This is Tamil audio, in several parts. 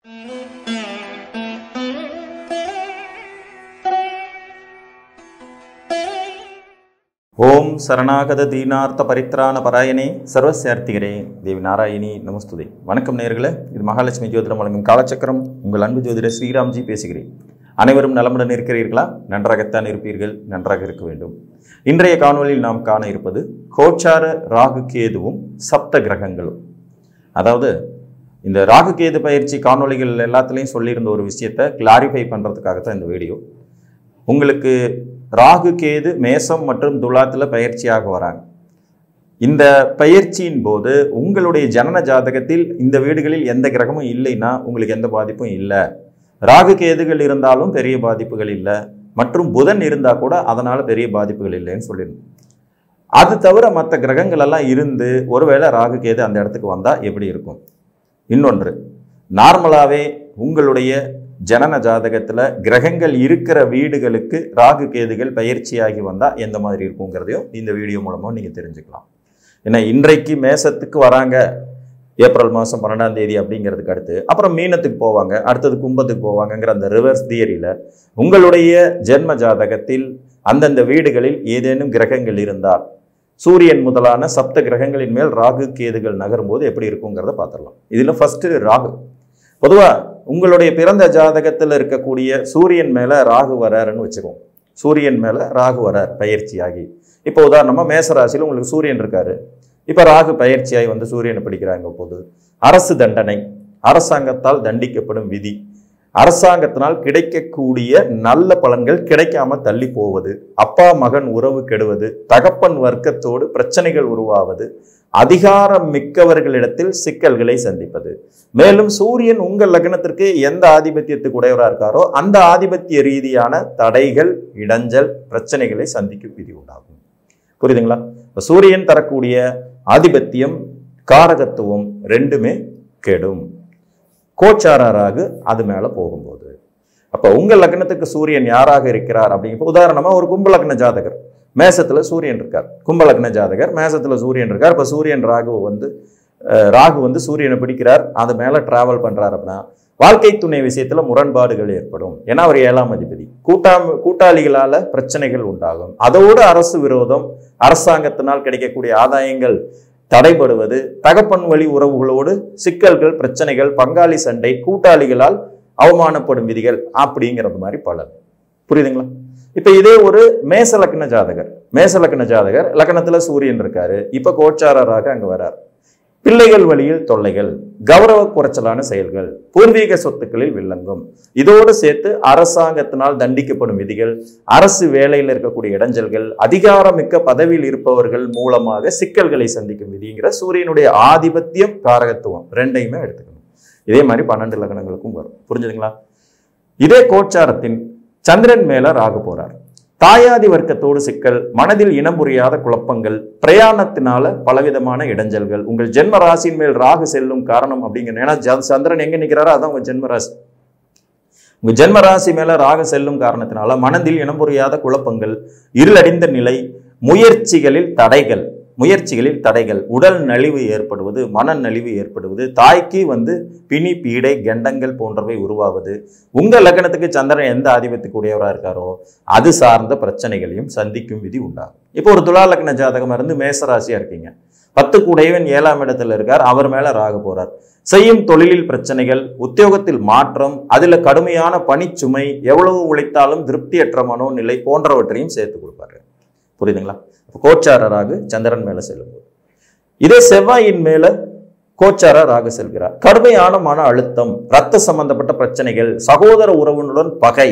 ஓம் சரணாகத தீனார்த்த பரித்ராண பராயணே சர்வசியார்த்திகரே தேவி நாராயணி நமஸ்துதே வணக்கம் நேயர்களே இது மகாலட்சுமி ஜோதிடம் வழங்கும் காலச்சக்கரம் உங்கள் அன்பு ஜோதிடர் ஸ்ரீராம்ஜி பேசுகிறேன் அனைவரும் நலமுடன் இருக்கிறீர்களா நன்றாகத்தான் இருப்பீர்கள் நன்றாக இருக்க வேண்டும் இன்றைய காணொளியில் நாம் காண இருப்பது கோச்சார ராகு கேதுவும் சப்த கிரகங்களும் அதாவது இந்த ராகு கேது பயிற்சி காணொளிகள் எல்லாத்துலேயும் சொல்லியிருந்த ஒரு விஷயத்தை கிளாரிஃபை பண்ணுறதுக்காக தான் இந்த வீடியோ உங்களுக்கு ராகு கேது மேசம் மற்றும் துலாத்தில் பயிற்சியாக வராங்க இந்த பயிற்சியின் போது உங்களுடைய ஜனன ஜாதகத்தில் இந்த வீடுகளில் எந்த கிரகமும் இல்லைன்னா உங்களுக்கு எந்த பாதிப்பும் இல்லை ராகு கேதுகள் இருந்தாலும் பெரிய பாதிப்புகள் இல்லை மற்றும் புதன் இருந்தால் கூட அதனால் பெரிய பாதிப்புகள் இல்லைன்னு சொல்லியிருந்தோம் அது தவிர மற்ற கிரகங்கள் எல்லாம் இருந்து ஒருவேளை ராகு கேது அந்த இடத்துக்கு வந்தால் எப்படி இருக்கும் இன்னொன்று நார்மலாகவே உங்களுடைய ஜனன ஜாதகத்தில் கிரகங்கள் இருக்கிற வீடுகளுக்கு ராகு கேதுகள் பயிற்சியாகி வந்தால் எந்த மாதிரி இருக்குங்கிறதையும் இந்த வீடியோ மூலமாக நீங்கள் தெரிஞ்சுக்கலாம் ஏன்னா இன்றைக்கு மேசத்துக்கு வராங்க ஏப்ரல் மாதம் பன்னெண்டாம் தேதி அப்படிங்கிறதுக்கு அடுத்து அப்புறம் மீனத்துக்கு போவாங்க அடுத்தது கும்பத்துக்கு போவாங்கங்கிற அந்த ரிவர்ஸ் தியரியில் உங்களுடைய ஜென்ம ஜாதகத்தில் அந்தந்த வீடுகளில் ஏதேனும் கிரகங்கள் இருந்தால் சூரியன் முதலான சப்த கிரகங்களின் மேல் ராகு கேதுகள் நகரும்போது எப்படி இருக்குங்கிறத பார்த்துடலாம் இதில் ஃபஸ்ட்டு ராகு பொதுவாக உங்களுடைய பிறந்த ஜாதகத்தில் இருக்கக்கூடிய சூரியன் மேலே ராகு வராருன்னு வச்சுக்கோங்க சூரியன் மேலே ராகு வரார் பயிற்சியாகி இப்போ உதாரணமாக மேசராசியில் உங்களுக்கு சூரியன் இருக்காரு இப்போ ராகு பயிற்சியாகி வந்து சூரியனை பிடிக்கிறாங்க போது அரசு தண்டனை அரசாங்கத்தால் தண்டிக்கப்படும் விதி அரசாங்கத்தினால் கிடைக்கக்கூடிய நல்ல பலன்கள் கிடைக்காம தள்ளி போவது அப்பா மகன் உறவு கெடுவது தகப்பன் வர்க்கத்தோடு பிரச்சனைகள் உருவாவது அதிகாரம் மிக்கவர்களிடத்தில் சிக்கல்களை சந்திப்பது மேலும் சூரியன் உங்கள் லக்னத்திற்கு எந்த ஆதிபத்தியத்துக்கு உடையவராக இருக்காரோ அந்த ஆதிபத்திய ரீதியான தடைகள் இடைஞ்சல் பிரச்சனைகளை சந்திக்கும் விதி உண்டாகும் புரியுதுங்களா இப்ப சூரியன் தரக்கூடிய ஆதிபத்தியம் காரகத்துவம் ரெண்டுமே கெடும் கோச்சாரராகு அது மேல போகும்போது அப்ப உங்க லக்னத்துக்கு சூரியன் யாராக இருக்கிறார் அப்படிங்க உதாரணமா ஒரு கும்ப லக்ன ஜாதகர் மேசத்துல சூரியன் இருக்கார் கும்ப லக்ன ஜாதகர் மேசத்துல சூரியன் இருக்கார் இப்ப சூரியன் ராகு வந்து அஹ், ராகு வந்து சூரியனை பிடிக்கிறார் அது மேல டிராவல் பண்றார் அப்படின்னா வாழ்க்கை துணை விஷயத்துல முரண்பாடுகள் ஏற்படும் ஏன்னா அவர் ஏழாம் அதிபதி கூட்டா கூட்டாளிகளால பிரச்சனைகள் உண்டாகும் அதோடு அரசு விரோதம் அரசாங்கத்தினால் கிடைக்கக்கூடிய ஆதாயங்கள் தடைபடுவது தகப்பன் வழி உறவுகளோடு சிக்கல்கள் பிரச்சனைகள் பங்காளி சண்டை கூட்டாளிகளால் அவமானப்படும் விதிகள் அப்படிங்கிறது மாதிரி பலன் புரியுதுங்களா இப்ப இதே ஒரு மேச லக்ன ஜாதகர் மேச லக்ன ஜாதகர் லக்னத்துல சூரியன் இருக்காரு இப்ப கோச்சாரராக அங்க வரார் பிள்ளைகள் வழியில் தொல்லைகள் கௌரவ குறைச்சலான செயல்கள் பூர்வீக சொத்துக்களில் வில்லங்கம் இதோடு சேர்த்து அரசாங்கத்தினால் தண்டிக்கப்படும் விதிகள் அரசு வேலையில் இருக்கக்கூடிய இடைஞ்சல்கள் அதிகாரமிக்க பதவியில் இருப்பவர்கள் மூலமாக சிக்கல்களை சந்திக்கும் விதிங்கிற சூரியனுடைய ஆதிபத்தியம் காரகத்துவம் ரெண்டையுமே எடுத்துக்கணும் இதே மாதிரி பன்னெண்டு லக்னங்களுக்கும் வரும் புரிஞ்சுதுங்களா இதே கோச்சாரத்தின் சந்திரன் மேல ராகு போறார் தாயாதி வர்க்கத்தோடு சிக்கல் மனதில் இனம் புரியாத குழப்பங்கள் பிரயாணத்தினால பலவிதமான இடைஞ்சல்கள் உங்கள் ஜென்ம ராசியின் மேல் ராகு செல்லும் காரணம் அப்படிங்கிற ஏன்னா ஜ- சந்திரன் எங்க நிக்கிறாரோ அதான் உங்க ஜென்ம ராசி உங்க ஜென்ம ராசி மேல ராகு செல்லும் காரணத்தினால மனதில் இனம் புரியாத குழப்பங்கள் இருளடைந்த நிலை முயற்சிகளில் தடைகள் முயற்சிகளில் தடைகள் உடல் நலிவு ஏற்படுவது மன நலிவு ஏற்படுவது தாய்க்கு வந்து பிணி பீடை கண்டங்கள் போன்றவை உருவாவது உங்க லக்னத்துக்கு சந்திரன் எந்த ஆதிபத்துக்கு உடையவராக இருக்காரோ அது சார்ந்த பிரச்சனைகளையும் சந்திக்கும் விதி உண்டாகும் இப்போ ஒரு துலா லக்ன ஜாதகம் இருந்து மேசராசியா இருக்கீங்க பத்துக்கு உடையவன் ஏழாம் இடத்துல இருக்கார் அவர் மேல ராகு போறார் செய்யும் தொழிலில் பிரச்சனைகள் உத்தியோகத்தில் மாற்றம் அதுல கடுமையான பணிச்சுமை எவ்வளவு உழைத்தாலும் திருப்தியற்ற மனோநிலை போன்றவற்றையும் சேர்த்து கொடுப்பாரு புரியுதுங்களா அப்ப கோச்சார ராகு சந்திரன் மேல செல்லும்போது இதே செவ்வாயின் மேல கோச்சார ராகு செல்கிறார் கடுமையான மன அழுத்தம் ரத்த சம்பந்தப்பட்ட பிரச்சனைகள் சகோதர உறவினருடன் பகை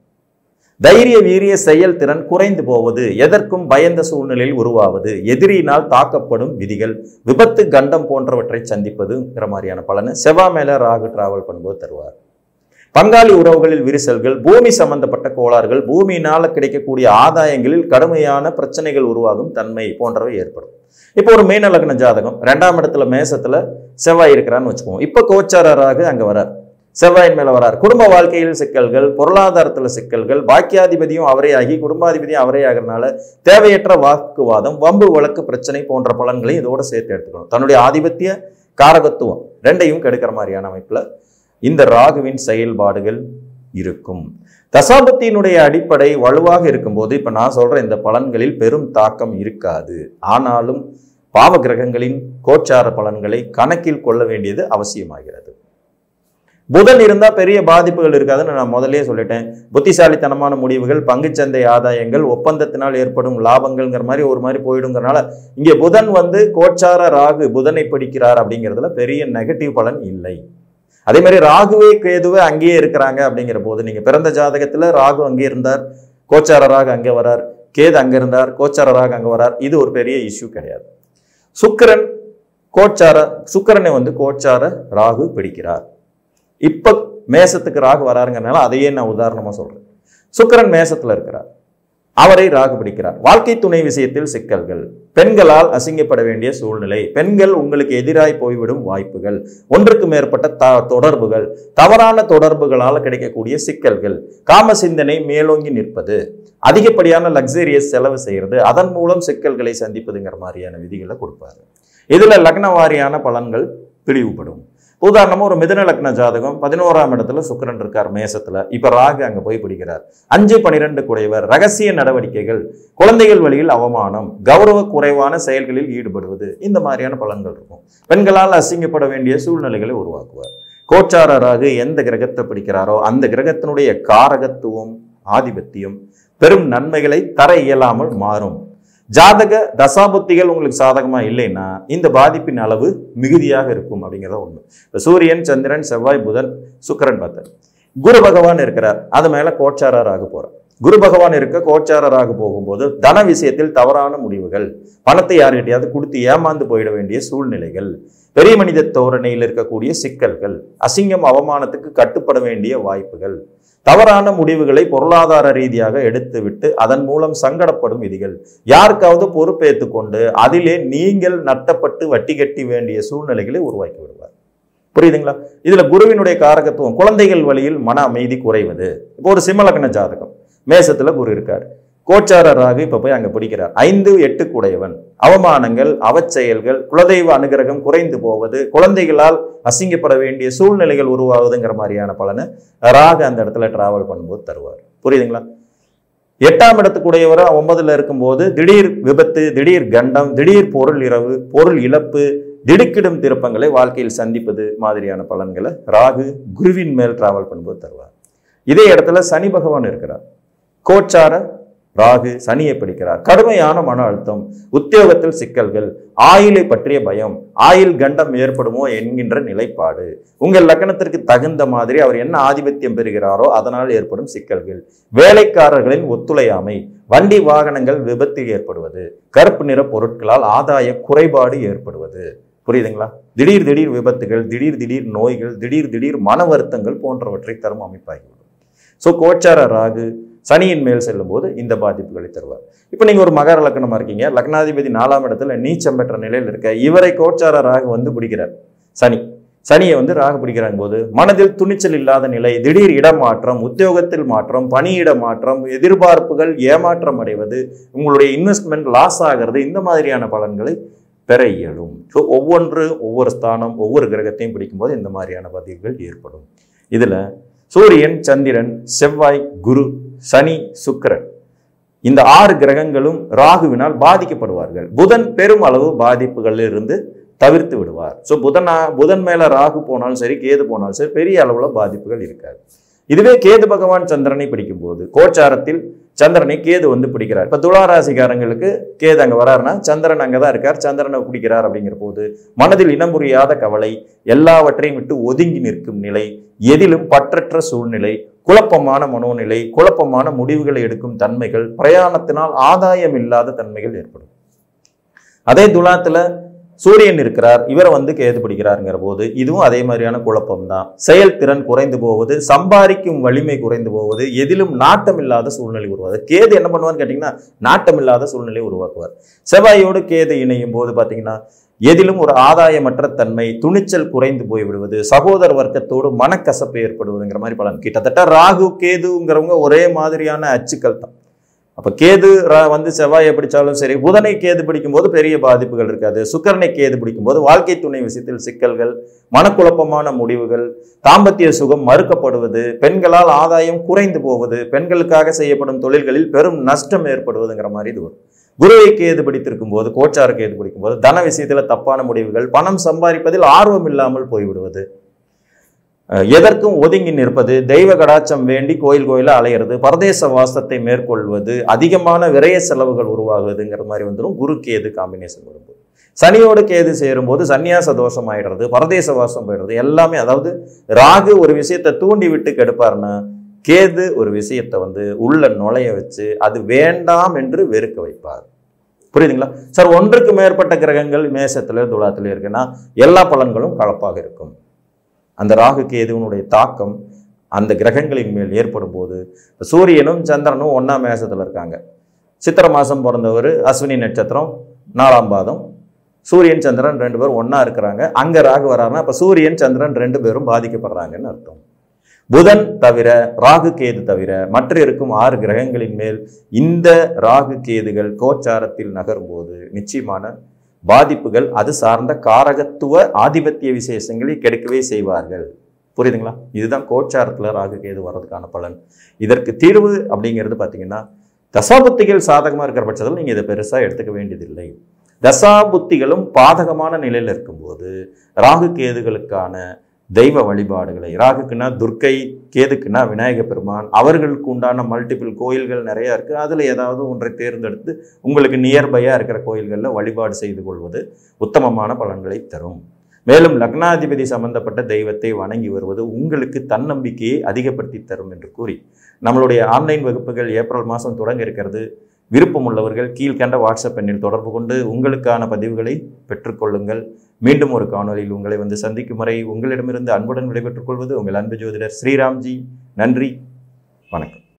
தைரிய வீரிய செயல்திறன் குறைந்து போவது எதற்கும் பயந்த சூழ்நிலையில் உருவாவது எதிரியினால் தாக்கப்படும் விதிகள் விபத்து கண்டம் போன்றவற்றை சந்திப்பதுங்கிற மாதிரியான பலனை செவ்வா மேல ராகு டிராவல் பண்ணும்போது தருவார் பங்காளி உறவுகளில் விரிசல்கள் பூமி சம்பந்தப்பட்ட கோளாறுகள் பூமியினால கிடைக்கக்கூடிய ஆதாயங்களில் கடுமையான பிரச்சனைகள் உருவாகும் தன்மை போன்றவை ஏற்படும் இப்போ ஒரு மீன லக்ன ஜாதகம் ரெண்டாம் இடத்துல மேசத்துல செவ்வாய் இருக்கிறான்னு வச்சுக்குவோம் இப்போ கோச்சாரராக அங்க வரார் செவ்வாயின் மேல வரார் குடும்ப வாழ்க்கையில் சிக்கல்கள் பொருளாதாரத்துல சிக்கல்கள் பாக்கியாதிபதியும் அவரே ஆகி குடும்பாதிபதியும் அவரே ஆகிறதுனால தேவையற்ற வாக்குவாதம் வம்பு வழக்கு பிரச்சனை போன்ற பலன்களையும் இதோட சேர்த்து எடுத்துக்கணும் தன்னுடைய ஆதிபத்திய காரகத்துவம் ரெண்டையும் கெடுக்கிற மாதிரியான அமைப்புல இந்த ராகுவின் செயல்பாடுகள் இருக்கும் தசாபத்தியினுடைய அடிப்படை வலுவாக இருக்கும்போது இப்ப நான் சொல்ற இந்த பலன்களில் பெரும் தாக்கம் இருக்காது ஆனாலும் பாவ கிரகங்களின் கோச்சார பலன்களை கணக்கில் கொள்ள வேண்டியது அவசியமாகிறது புதன் இருந்தா பெரிய பாதிப்புகள் இருக்காதுன்னு நான் முதல்லயே சொல்லிட்டேன் புத்திசாலித்தனமான முடிவுகள் பங்குச்சந்தை ஆதாயங்கள் ஒப்பந்தத்தினால் ஏற்படும் லாபங்கள்ங்கிற மாதிரி ஒரு மாதிரி போயிடுங்கிறனால இங்கே புதன் வந்து கோச்சார ராகு புதனை பிடிக்கிறார் அப்படிங்கிறதுல பெரிய நெகட்டிவ் பலன் இல்லை அதே மாதிரி ராகுவே கேதுவே அங்கேயே இருக்கிறாங்க அப்படிங்கிற போது நீங்க பிறந்த ஜாதகத்துல ராகு அங்கே இருந்தார் கோச்சார ராகு அங்கே வரார் கேது அங்க இருந்தார் கோச்சார ராகு அங்க வரார் இது ஒரு பெரிய இஷ்யூ கிடையாது சுக்கிரன் கோச்சார சுக்கிரனை வந்து கோச்சார ராகு பிடிக்கிறார் இப்ப மேசத்துக்கு ராகு வராருங்கிறனால அதையே நான் உதாரணமா சொல்றேன் சுக்கிரன் மேசத்துல இருக்கிறார் அவரை ராகு பிடிக்கிறார் வாழ்க்கை துணை விஷயத்தில் சிக்கல்கள் பெண்களால் அசிங்கப்பட வேண்டிய சூழ்நிலை பெண்கள் உங்களுக்கு எதிராய் போய்விடும் வாய்ப்புகள் ஒன்றுக்கு மேற்பட்ட த தொடர்புகள் தவறான தொடர்புகளால் கிடைக்கக்கூடிய சிக்கல்கள் காம சிந்தனை மேலோங்கி நிற்பது அதிகப்படியான லக்ஸரியஸ் செலவு செய்யறது அதன் மூலம் சிக்கல்களை சந்திப்பதுங்கிற மாதிரியான விதிகளை கொடுப்பாரு இதுல லக்ன வாரியான பலன்கள் பிரிவுபடும் உதாரணமா ஒரு மிதுன லக்ன ஜாதகம் பதினோராம் இடத்துல சுக்கிரன் இருக்கார் மேசத்துல இப்ப ராகு அங்க போய் பிடிக்கிறார் அஞ்சு பனிரெண்டு குடைவர் ரகசிய நடவடிக்கைகள் குழந்தைகள் வழியில் அவமானம் கௌரவ குறைவான செயல்களில் ஈடுபடுவது இந்த மாதிரியான பலன்கள் இருக்கும் பெண்களால் அசிங்கப்பட வேண்டிய சூழ்நிலைகளை உருவாக்குவார் கோச்சார ராகு எந்த கிரகத்தை பிடிக்கிறாரோ அந்த கிரகத்தினுடைய காரகத்துவம் ஆதிபத்தியம் பெரும் நன்மைகளை தர இயலாமல் மாறும் ஜாதக தசாபுத்திகள் உங்களுக்கு சாதகமா இல்லைன்னா இந்த பாதிப்பின் அளவு மிகுதியாக இருக்கும் அப்படிங்கிறத உண்மை இப்ப சூரியன் சந்திரன் செவ்வாய் புதன் சுக்கிரன் பார்த்தேன் குரு பகவான் இருக்கிறார் அது மேல கோச்சாரராக போறார் குரு பகவான் இருக்க கோச்சாரராக போகும்போது தன விஷயத்தில் தவறான முடிவுகள் பணத்தை யார்கிட்டயாவது கொடுத்து ஏமாந்து போயிட வேண்டிய சூழ்நிலைகள் பெரிய மனித தோரணையில் இருக்கக்கூடிய சிக்கல்கள் அசிங்கம் அவமானத்துக்கு கட்டுப்பட வேண்டிய வாய்ப்புகள் தவறான முடிவுகளை பொருளாதார ரீதியாக எடுத்துவிட்டு அதன் மூலம் சங்கடப்படும் விதிகள் யாருக்காவது பொறுப்பேற்று கொண்டு அதிலே நீங்கள் நட்டப்பட்டு வட்டி கட்டி வேண்டிய சூழ்நிலைகளை உருவாக்கி விடுவார் புரியுதுங்களா இதுல குருவினுடைய காரகத்துவம் குழந்தைகள் வழியில் மன அமைதி குறைவது இப்போ ஒரு சிம்மலக்ன ஜாதகம் மேசத்துல குரு இருக்கார் கோச்சாரராக இப்ப போய் அங்க பிடிக்கிறார் ஐந்து எட்டு குடையவன் அவமானங்கள் அவச்செயல்கள் குலதெய்வ அனுகிரகம் குறைந்து போவது குழந்தைகளால் அசிங்கப்பட வேண்டிய சூழ்நிலைகள் உருவாகுதுங்கிற மாதிரியான பலனை ராகு அந்த இடத்துல டிராவல் பண்ணும்போது தருவார் புரியுதுங்களா எட்டாம் இடத்துக்குடையவர் ஒன்பதுல இருக்கும்போது திடீர் விபத்து திடீர் கண்டம் திடீர் பொருள் இரவு பொருள் இழப்பு திடுக்கிடும் திருப்பங்களை வாழ்க்கையில் சந்திப்பது மாதிரியான பலன்களை ராகு குருவின் மேல் டிராவல் பண்ணும்போது தருவார் இதே இடத்துல சனி பகவான் இருக்கிறார் கோச்சார ராகு சனியை பிடிக்கிறார் கடுமையான மன அழுத்தம் உத்தியோகத்தில் சிக்கல்கள் ஆயிலை பற்றிய பயம் ஆயில் கண்டம் ஏற்படுமோ என்கின்ற நிலைப்பாடு உங்கள் லக்னத்திற்கு தகுந்த மாதிரி அவர் என்ன ஆதிபத்தியம் பெறுகிறாரோ அதனால் ஏற்படும் சிக்கல்கள் வேலைக்காரர்களின் ஒத்துழையாமை வண்டி வாகனங்கள் விபத்து ஏற்படுவது கருப்பு நிற பொருட்களால் ஆதாய குறைபாடு ஏற்படுவது புரியுதுங்களா திடீர் திடீர் விபத்துகள் திடீர் திடீர் நோய்கள் திடீர் திடீர் மன வருத்தங்கள் போன்றவற்றை தரும் அமைப்பாகிவிடும் ஸோ கோச்சார ராகு சனியின் மேல் செல்லும்போது இந்த பாதிப்புகளை தருவார் இப்போ நீங்க ஒரு மகர லக்னமா இருக்கீங்க லக்னாதிபதி நாலாம் இடத்துல நீச்சம் பெற்ற நிலையில் இருக்க இவரை கோச்சார ராகு வந்து பிடிக்கிறார் சனி சனியை வந்து ராகு பிடிக்கிறாங்க போது மனதில் துணிச்சல் இல்லாத நிலை திடீர் இடமாற்றம் உத்தியோகத்தில் மாற்றம் பணியிட மாற்றம் எதிர்பார்ப்புகள் ஏமாற்றம் அடைவது உங்களுடைய இன்வெஸ்ட்மெண்ட் லாஸ் ஆகிறது இந்த மாதிரியான பலன்களை பெற இயலும் ஸோ ஒவ்வொன்று ஒவ்வொரு ஸ்தானம் ஒவ்வொரு கிரகத்தையும் பிடிக்கும்போது இந்த மாதிரியான பதிவுகள் ஏற்படும் இதுல சூரியன் சந்திரன் செவ்வாய் குரு சனி சுக்கிரன் இந்த ஆறு கிரகங்களும் ராகுவினால் பாதிக்கப்படுவார்கள் புதன் பெரும் அளவு பாதிப்புகளில் இருந்து தவிர்த்து விடுவார் ஸோ புதனா புதன் மேல ராகு போனாலும் சரி கேது போனாலும் சரி பெரிய அளவுல பாதிப்புகள் இருக்காது இதுவே கேது பகவான் சந்திரனை பிடிக்கும்போது கோச்சாரத்தில் சந்திரனை கேது வந்து பிடிக்கிறார் இப்ப துளாராசிக்காரங்களுக்கு கேது அங்க வராருன்னா சந்திரன் அங்கதான் இருக்கார் சந்திரனை பிடிக்கிறார் அப்படிங்கிற போது மனதில் இனம் புரியாத கவலை எல்லாவற்றையும் விட்டு ஒதுங்கி நிற்கும் நிலை எதிலும் பற்றற்ற சூழ்நிலை குழப்பமான மனோநிலை குழப்பமான முடிவுகளை எடுக்கும் தன்மைகள் பிரயாணத்தினால் ஆதாயம் இல்லாத தன்மைகள் ஏற்படும் அதே துலாத்துல சூரியன் இருக்கிறார் இவரை வந்து கேது பிடிக்கிறாருங்கிற போது இதுவும் அதே மாதிரியான குழப்பம் தான் செயல்திறன் குறைந்து போவது சம்பாதிக்கும் வலிமை குறைந்து போவது எதிலும் நாட்டம் இல்லாத சூழ்நிலை உருவாது கேது என்ன பண்ணுவார்னு கேட்டிங்கன்னா நாட்டம் இல்லாத சூழ்நிலை உருவாக்குவார் செவ்வாயோடு கேது இணையும் போது பார்த்தீங்கன்னா எதிலும் ஒரு ஆதாயமற்ற தன்மை துணிச்சல் குறைந்து போய் விடுவது சகோதர வர்க்கத்தோடு மனக்கசப்பு ஏற்படுவதுங்கிற மாதிரி பலன் கிட்டத்தட்ட ராகு கேதுங்கிறவங்க ஒரே மாதிரியான அச்சுக்கள் தான் அப்ப கேது ர- வந்து செவ்வாயை பிடிச்சாலும் சரி புதனை கேது பிடிக்கும்போது பெரிய பாதிப்புகள் இருக்காது சுக்கரனை கேது பிடிக்கும்போது வாழ்க்கை துணை விஷயத்தில் சிக்கல்கள் மனக்குழப்பமான முடிவுகள் தாம்பத்திய சுகம் மறுக்கப்படுவது பெண்களால் ஆதாயம் குறைந்து போவது பெண்களுக்காக செய்யப்படும் தொழில்களில் பெரும் நஷ்டம் ஏற்படுவதுங்கிற மாதிரி இது வரும் குருவை கேது பிடித்திருக்கும் போது கோச்சார கேது பிடிக்கும் போது தன விஷயத்துல தப்பான முடிவுகள் பணம் சம்பாதிப்பதில் ஆர்வம் இல்லாமல் போய்விடுவது அஹ் எதற்கும் ஒதுங்கி நிற்பது தெய்வ கடாட்சம் வேண்டி கோயில் கோயிலா அலையிறது பரதேச வாசத்தை மேற்கொள்வது அதிகமான விரய செலவுகள் உருவாகுதுங்கிற மாதிரி வந்துடும் குரு கேது காம்பினேஷன் வரும்போது சனியோடு கேது சேரும்போது சந்நியாச தோஷம் ஆயிடுறது பரதேச வாசம் போயிடுறது எல்லாமே அதாவது ராகு ஒரு விஷயத்தை தூண்டி விட்டு கெடுப்பாருன்னா கேது ஒரு விஷயத்தை வந்து உள்ள நுழைய வச்சு அது வேண்டாம் என்று வெறுக்க வைப்பார் புரியுதுங்களா சார் ஒன்றுக்கு மேற்பட்ட கிரகங்கள் மேசத்துல துலாத்துல இருக்குன்னா எல்லா பலன்களும் கலப்பாக இருக்கும் அந்த ராகு கேதுவனுடைய தாக்கம் அந்த கிரகங்களின் மேல் ஏற்படும் போது இப்ப சூரியனும் சந்திரனும் ஒண்ணா மேசத்துல இருக்காங்க சித்திரை மாசம் பிறந்தவர் அஸ்வினி நட்சத்திரம் நாலாம் பாதம் சூரியன் சந்திரன் ரெண்டு பேரும் ஒண்ணா இருக்கிறாங்க அங்க ராகு வராருன்னா அப்ப சூரியன் சந்திரன் ரெண்டு பேரும் பாதிக்கப்படுறாங்கன்னு அர்த்தம் புதன் தவிர ராகு கேது தவிர மற்ற இருக்கும் ஆறு கிரகங்களின் மேல் இந்த ராகு கேதுகள் கோச்சாரத்தில் நகரும்போது நிச்சயமான பாதிப்புகள் அது சார்ந்த காரகத்துவ ஆதிபத்திய விசேஷங்களை கெடுக்கவே செய்வார்கள் புரியுதுங்களா இதுதான் கோச்சாரத்துல ராகு கேது வர்றதுக்கான பலன் இதற்கு தீர்வு அப்படிங்கிறது பார்த்தீங்கன்னா தசாபுத்திகள் சாதகமா இருக்கிற பட்சத்தில் நீங்க இதை பெருசா எடுத்துக்க வேண்டியதில்லை தசாபுத்திகளும் பாதகமான நிலையில் இருக்கும்போது ராகு கேதுகளுக்கான தெய்வ வழிபாடுகளை ராகுக்குன்னா துர்க்கை கேதுக்குன்னா விநாயக பெருமான் அவர்களுக்கு உண்டான மல்டிபிள் கோயில்கள் நிறைய இருக்கு அதுல ஏதாவது ஒன்றை தேர்ந்தெடுத்து உங்களுக்கு நியர்பையா இருக்கிற கோயில்களில் வழிபாடு செய்து கொள்வது உத்தமமான பலன்களை தரும் மேலும் லக்னாதிபதி சம்பந்தப்பட்ட தெய்வத்தை வணங்கி வருவது உங்களுக்கு தன்னம்பிக்கையை அதிகப்படுத்தி தரும் என்று கூறி நம்மளுடைய ஆன்லைன் வகுப்புகள் ஏப்ரல் மாதம் தொடங்க இருக்கிறது விருப்பமுள்ளவர்கள் கீழ்கண்ட வாட்ஸ்அப் எண்ணில் தொடர்பு கொண்டு உங்களுக்கான பதிவுகளை பெற்றுக்கொள்ளுங்கள் மீண்டும் ஒரு காணொளியில் உங்களை வந்து சந்திக்கும் வரை உங்களிடமிருந்து அன்புடன் விடைபெற்றுக் கொள்வது உங்கள் அன்பு ஜோதிடர் ஸ்ரீராம்ஜி நன்றி வணக்கம்